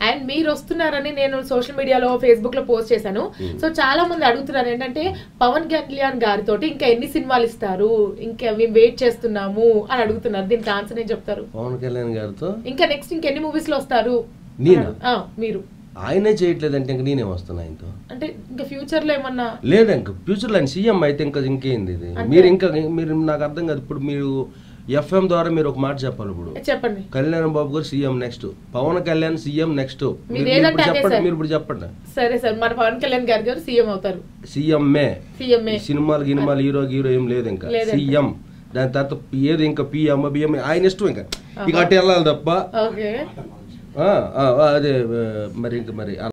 And మీరు వస్తున్నారని నేను సోషల్ మీడియాలో ఫేస్బుక్ లో పోస్ట్ చేశాను సో చాలా మంది అడుగుతున్నారు ఏంటంటే పవన్ కళ్యాణ్ గారితో ఇంకా ఎన్ని సినిమాలు ఇస్తారు ఇంకా మేము వెయిట్ చేస్తున్నాము అని అడుగుతున్నారు దీనికి ఆన్సర్ ఏం చెప్తారు పవన్ కళ్యాణ్ గారితో ఇంకా నెక్స్ట్ ఇంకెన్ని మూవీస్ లో వస్తారు నేనా? ఆ, మీరు ఆయనే చేయట్లేదంటే ఇంక నేనే వస్తున్నా ఆయనతో అంటే ఇంకా ఫ్యూచర్ లో ఏమన్నా లేదు ఇంక ఫ్యూచర్లో ఆయన సీఎం అయితే ఇంకా ఇంకేంది ఇది అంటే- మీరు ఇంకా మీరు నాకు అర్థం కాదు ఇప్పుడు మీరు ఎఫ్ఎం ద్వారా మీరు ఒక మాట చెప్పాలి ఇప్పుడు చెప్పండి Kalyan Babu garu CM next Pawan Kalyan CM next మీరు ఏదంటే ఇప్పుడు అదే చెప్పండి సార్. మీరు ఇప్పుడు చెప్పండి సరే సార్ మన పవన్ కళ్యాణ్ గారి గారు సీఎం అవుతారు సీఎంఏ సీఎంఏ సినిమాలు గినిమాలు హీరో హీరో ఏం లేదు ఇంకా లేదంట. సీఎం దాని తర్వాత ఏది ఇంకా పిఎం బిఎం ఆయన ఇష్టం ఇంకా ఇక అటు వెళ్ళాలి తప్ప ఓకే ఆ, ఆ, అదే ఆ, మరి ఇంకా మరి